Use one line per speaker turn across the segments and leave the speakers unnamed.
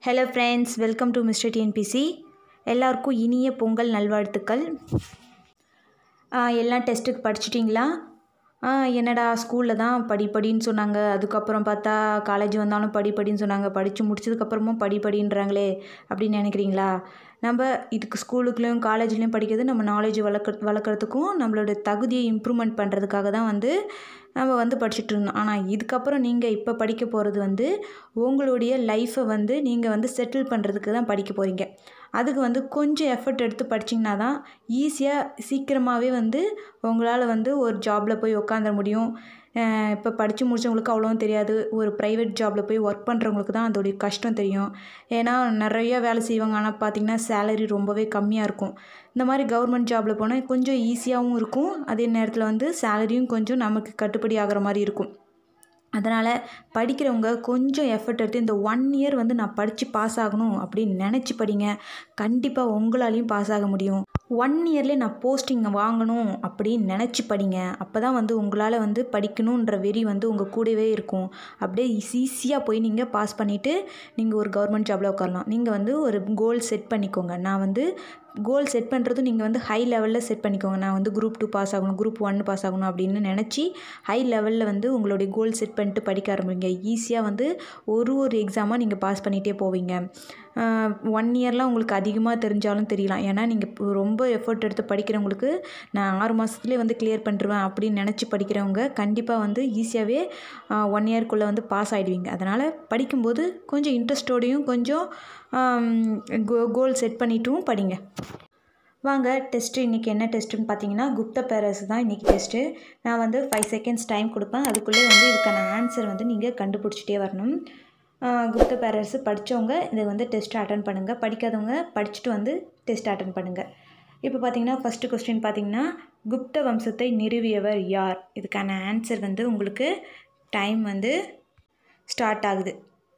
hello friends welcome to mister TNPC எல்லாருக்கும் இனிய பொங்கல் நல்வாழ்த்துக்கள் ஆ, எல்லாம் டெஸ்ட்டுக்கு படிச்சிட்டிங்களா ஆ, என்னடா ஸ்கூலில் தான் படி படின்னு சொன்னாங்க அதுக்கப்புறம் பார்த்தா காலேஜ் வந்தாலும் படி படின்னு சொன்னாங்க படித்து முடிச்சதுக்கப்புறமும் படி படின்றாங்களே அப்படின்னு நினைக்கிறீங்களா நம்ம இதுக்கு ஸ்கூலுக்குலேயும் காலேஜ்லேயும் படிக்கிறது நம்ம நாலேஜ் வளர்க்க வளர்க்குறதுக்கும் நம்மளோட தகுதியை இம்ப்ரூவ்மெண்ட் பண்ணுறதுக்காக தான் வந்து நம்ம வந்து படிச்சுட்டு இருந்தோம் ஆனால் இதுக்கப்புறம் நீங்கள் இப்போ படிக்க போகிறது வந்து உங்களுடைய லைஃப்பை வந்து நீங்கள் வந்து செட்டில் பண்ணுறதுக்கு தான் படிக்க போகிறீங்க அதுக்கு வந்து கொஞ்சம் எஃபர்ட் எடுத்து படிச்சிங்கன்னா தான் ஈஸியாக சீக்கிரமாகவே வந்து உங்களால் வந்து ஒரு ஜாபில் போய் உட்காந்துட முடியும் அஹ் இப்போ படித்து முடிச்சவங்களுக்கு அவ்வளோவும் தெரியாது ஒரு ப்ரைவேட் ஜாபில் போய் ஒர்க் பண்ணுறவங்களுக்கு தான் அதோடைய கஷ்டம் தெரியும் ஏன்னா நிறைய வேலை செய்வாங்க ஆனால் பார்த்திங்கன்னா சேலரி ரொம்பவே கம்மியாக இருக்கும் இந்த மாதிரி கவர்மெண்ட் ஜாபில் போனால் கொஞ்சம் ஈஸியாகவும் இருக்கும் அதே நேரத்தில் வந்து சேலரியும் கொஞ்சம் நமக்கு கட்டுப்படி ஆகிற மாதிரி இருக்கும் அதனால் படிக்கிறவங்க கொஞ்சம் எஃபர்ட் எடுத்து இந்த ஒன் இயர் வந்து நான் படித்து பாஸ் ஆகணும் அப்படின்னு நினச்சி படிங்க கண்டிப்பாக உங்களாலையும் பாஸ் ஆக முடியும் ஒன் இயர்லேயே நான் போஸ்டிங் வாங்கணும் அப்படின்னு நினச்சி படிங்க அப்போ தான் வந்து உங்களால் வந்து படிக்கணுன்ற வெறி வந்து உங்கள் கூடவே இருக்கும் அப்படியே ஈஸியாக போய் நீங்கள் பாஸ் பண்ணிவிட்டு நீங்கள் ஒரு கவர்மெண்ட் ஜாபில் உட்காரலாம் நீங்கள் வந்து ஒரு கோல் செட் பண்ணிக்கோங்க நான் வந்து கோல் செட் பண்ணுறதும் நீங்கள் வந்து ஹை லெவலில் செட் பண்ணிக்கோங்க நான் வந்து குரூப் டூ பாஸ் ஆகணும் குரூப் ஒன் பாஸ் ஆகணும் அப்படின்னு நினச்சி ஹை லெவலில் வந்து உங்களுடைய கோல் செட் பண்ணிட்டு படிக்க ஆரம்பிங்க ஈஸியாக வந்து ஒரு ஒரு எக்ஸாமாக நீங்கள் பாஸ் பண்ணிகிட்டே போவீங்க ஒன் இயர்லாம் உங்களுக்கு அதிகமாக தெரிஞ்சாலும் தெரியலாம் ஏன்னா நீங்கள் ரொம்ப எஃபர்ட் எடுத்து படிக்கிறவங்களுக்கு நான் ஆறு மாதத்துலேயே வந்து கிளியர் பண்ணிருவேன் அப்படின்னு நினச்சி படிக்கிறவங்க கண்டிப்பாக வந்து ஈஸியாகவே ஒன் இயர்க்குள்ளே வந்து பாஸ் ஆகிடுவீங்க அதனால் படிக்கும்போது கொஞ்சம் இன்ட்ரெஸ்டோடையும் கொஞ்சம் கோ கோல் செட் பண்ணிட்டும் படிங்க வாங்க டெஸ்ட்டு இன்றைக்கி என்ன டெஸ்ட்டுன்னு பார்த்தீங்கன்னா குப்த பேரஸ் தான் இன்றைக்கி டெஸ்ட்டு நான் வந்து ஃபைவ் செகண்ட்ஸ் டைம் கொடுப்பேன் அதுக்குள்ளே வந்து இதுக்கான ஆன்சர் வந்து நீங்கள் கண்டுபிடிச்சிட்டே வரணும் ஆஹ் குப்த பேரரசு படித்தவங்க இதை வந்து டெஸ்ட் அட்டன் பண்ணுங்கள் படிக்காதவங்க படிச்சுட்டு வந்து டெஸ்ட் அட்டன் பண்ணுங்கள் இப்போ பார்த்தீங்கன்னா ஃபஸ்ட்டு கொஸ்டின் பார்த்தீங்கன்னா குப்த வம்சத்தை நிறுவியவர் யார் இதுக்கான ஆன்சர் வந்து உங்களுக்கு டைம் வந்து ஸ்டார்ட் ஆகுது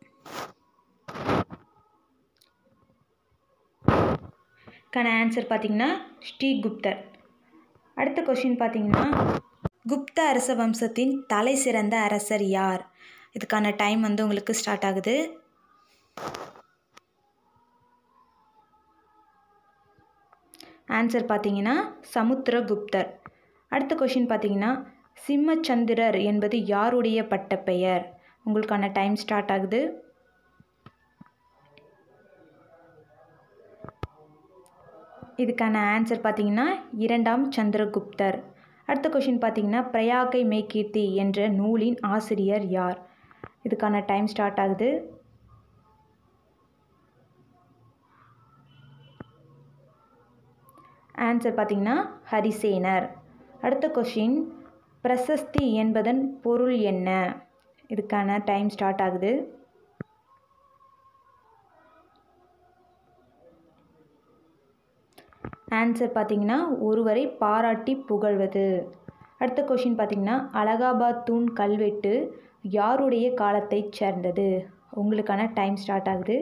க்கான ஆன்சர் பார்த்தீங்கன்னா ஸ்ரீகுப்தர் அடுத்த கொஷின் பார்த்தீங்கன்னா குப்த அரச வம்சத்தின் தலை சிறந்த அரசர் யார் இதுக்கான டைம் வந்து உங்களுக்கு ஸ்டார்ட் ஆகுது ஆன்சர் பார்த்தீங்கன்னா சமுத்திரகுப்தர் அடுத்த கொஷின் பார்த்தீங்கன்னா சிம்மச்சந்திரர் என்பது யாருடைய பட்டப்பெயர் உங்களுக்கான டைம் ஸ்டார்ட் ஆகுது இதுக்கான ஆன்சர் பார்த்தீங்கன்னா இரண்டாம் சந்திரகுப்தர் அடுத்த கொஷின் பார்த்தீங்கன்னா பிரயாகை மெய்கீர்த்தி என்ற நூலின் ஆசிரியர் யார் இதுக்கான டைம் ஸ்டார்ட் ஆகுது ஆன்சர் பார்த்தீங்கன்னா ஹரிசேனர் அடுத்த கொஷின் பிரசஸ்தி என்பதன் பொருள் என்ன இதுக்கான டைம் ஸ்டார்ட் ஆகுது ஆன்சர் பார்த்தீங்கன்னா ஒருவரை பாராட்டி புகழ்வது அடுத்த கொஷின் பார்த்தீங்கன்னா அலகாபாத் தூண் கல்வெட்டு யாருடைய காலத்தைச் சேர்ந்தது உங்களுக்கான டைம் ஸ்டார்ட் ஆகுது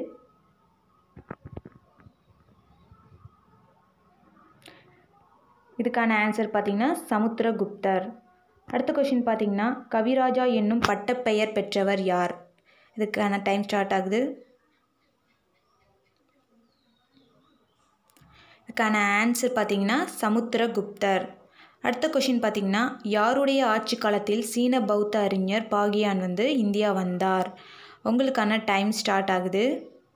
இதுக்கான ஆன்சர் பார்த்தீங்கன்னா சமுத்திரகுப்தர் அடுத்த கொஷின் பார்த்தீங்கன்னா கவிராஜா என்னும் பட்டப்பெயர் பெற்றவர் யார் இதுக்கான டைம் ஸ்டார்ட் ஆகுது இதுக்கான ஆன்சர் பார்த்தீங்கன்னா சமுத்திரகுப்தர் அடுத்த கொஷின் பார்த்தீங்கன்னா யாருடைய ஆட்சி காலத்தில் சீன பௌத்த அறிஞர் பாகியான் வந்து இந்தியா வந்தார் உங்களுக்கான டைம் ஸ்டார்ட் ஆகுது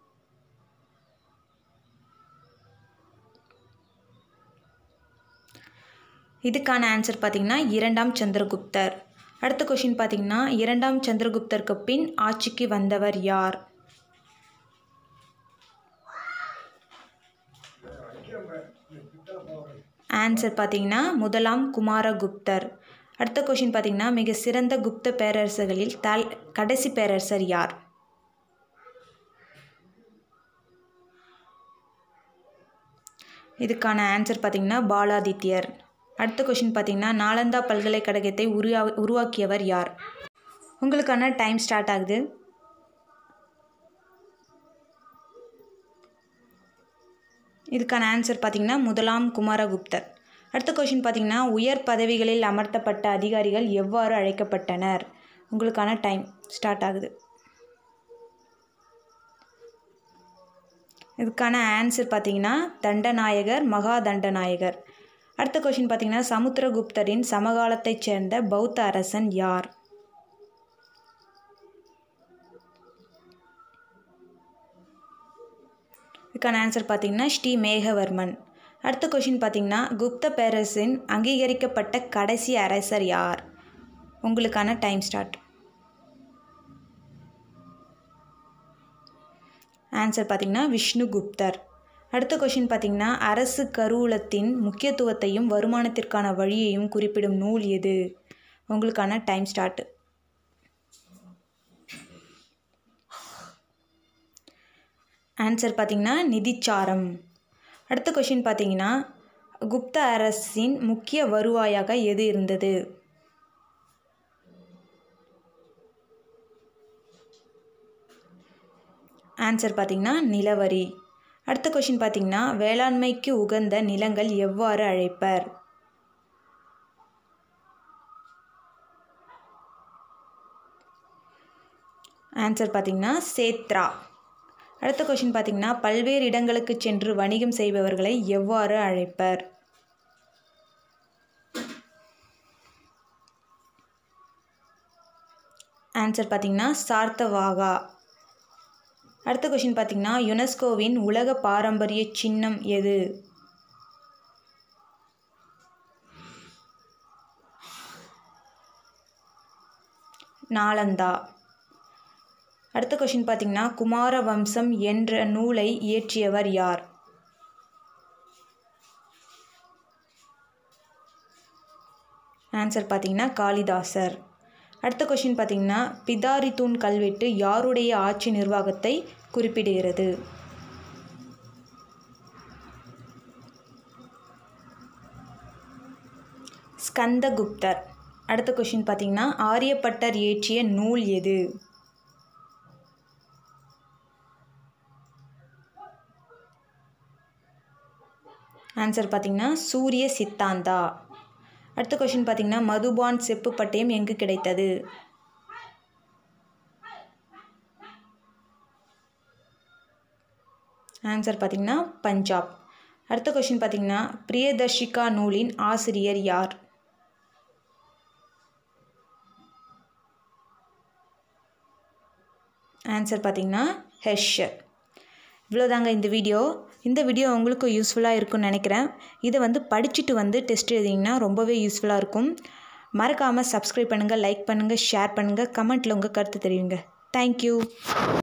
இதுக்கான ஆன்சர் பார்த்தீங்கன்னா இரண்டாம் சந்திரகுப்தர் அடுத்த கொஷின் பார்த்தீங்கன்னா இரண்டாம் சந்திரகுப்தருக்கு பின் ஆட்சிக்கு வந்தவர் யார் ஆன்சர் பார்த்தீங்கன்னா முதலாம் குமாரகுப்தர் அடுத்த கொஷின் பார்த்தீங்கன்னா மிக சிறந்த குப்த பேரரசர்களில் தல் கடைசி பேரரசர் யார் இதுக்கான ஆன்சர் பார்த்தீங்கன்னா பாலாதித்யர் அடுத்த கொஷின் பார்த்தீங்கன்னா நாலந்தா பல்கலைக்கழகத்தை உருவா உருவாக்கியவர் யார் உங்களுக்கான டைம் ஸ்டார்ட் ஆகுது இதுக்கான ஆன்சர் பார்த்தீங்கன்னா முதலாம் குமாரகுப்தர் அடுத்த கொஷின் பார்த்தீங்கன்னா உயர் பதவிகளில் அமர்த்தப்பட்ட அதிகாரிகள் எவ்வாறு அழைக்கப்பட்டனர் உங்களுக்கான டைம் ஸ்டார்ட் ஆகுது இதுக்கான ஆன்சர் பார்த்தீங்கன்னா தண்டநாயகர் மகா தண்டநாயகர் அடுத்த கொஷின் பார்த்தீங்கன்னா சமுத்திரகுப்தரின் சமகாலத்தைச் சேர்ந்த பௌத்த அரசன் யார் இதுக்கான ஆன்சர் பார்த்தீங்கன்னா ஸ்ரீ மேகவர்மன் அடுத்த கொஷின் பார்த்தீங்கன்னா குப்த பேரரசின் அங்கீகரிக்கப்பட்ட கடைசி அரசர் யார் உங்களுக்கான டைம் ஸ்டார்ட் ஆன்சர் பார்த்தீங்கன்னா விஷ்ணுகுப்தர் அடுத்த கொஷின் பார்த்தீங்கன்னா அரசு கருவூலத்தின் முக்கியத்துவத்தையும் வருமானத்திற்கான வழியையும் குறிப்பிடும் நூல் எது உங்களுக்கான டைம் ஸ்டார்ட் ஆன்சர் பார்த்தீங்கன்னா நிதிச்சாரம் அடுத்த கொஷின் பார்த்தீங்கன்னா குப்த அரசின் முக்கிய வருவாயாக எது இருந்தது ஆன்சர் பார்த்தீங்கன்னா நிலவரி அடுத்த கொஷின் பார்த்தீங்கன்னா வேளாண்மைக்கு உகந்த நிலங்கள் எவ்வாறு அழைப்பர் ஆன்சர் பார்த்தீங்கன்னா சேத்ரா அடுத்த கொஷின் பார்த்தீங்கன்னா பல்வேறு இடங்களுக்கு சென்று வணிகம் செய்பவர்களை எவ்வாறு அழைப்பர் ஆன்சர் பார்த்தீங்கன்னா சார்த்தவாகா அடுத்த கொஷின் பார்த்தீங்கன்னா யுனெஸ்கோவின் உலக பாரம்பரிய சின்னம் எது நாலந்தா அடுத்த கொஷின் பார்த்தீங்கன்னா குமார வம்சம் என்ற நூலை இயற்றியவர் யார் ஆன்சர் பார்த்தீங்கன்னா காளிதாசர் அடுத்த கொஷின் பார்த்தீங்கன்னா பிதாரித்தூன் கல்வெட்டு யாருடைய ஆட்சி நிர்வாகத்தை குறிப்பிடுகிறது ஸ்கந்தகுப்தர் அடுத்த கொஷின் பார்த்தீங்கன்னா ஆரியப்பட்டர் இயற்றிய நூல் எது ஆன்சர் பார்த்தீங்கன்னா சூரிய சித்தாந்தா அடுத்த கொஷின் பார்த்தீங்கன்னா மதுபான் செப்பு பட்டயம் எங்கு கிடைத்தது ஆன்சர் பார்த்தீங்கன்னா பஞ்சாப் அடுத்த கொஷின் பார்த்தீங்கன்னா பிரியதர்ஷிகா நூலின் ஆசிரியர் யார் ஆன்சர் பார்த்தீங்கன்னா ஹெஷர் இவ்வளோதாங்க இந்த வீடியோ இந்த வீடியோ உங்களுக்கு யூஸ்ஃபுல்லாக இருக்கும்னு நினைக்கிறேன் இதை வந்து படிச்சுட்டு வந்து டெஸ்ட் எழுதிங்கன்னா ரொம்பவே யூஸ்ஃபுல்லாக இருக்கும் மறக்காமல் சப்ஸ்கிரைப் பண்ணுங்கள் லைக் பண்ணுங்கள் ஷேர் பண்ணுங்கள் கமெண்ட்டில் உங்கள் கருத்து தெரிவிங்க தேங்க்யூ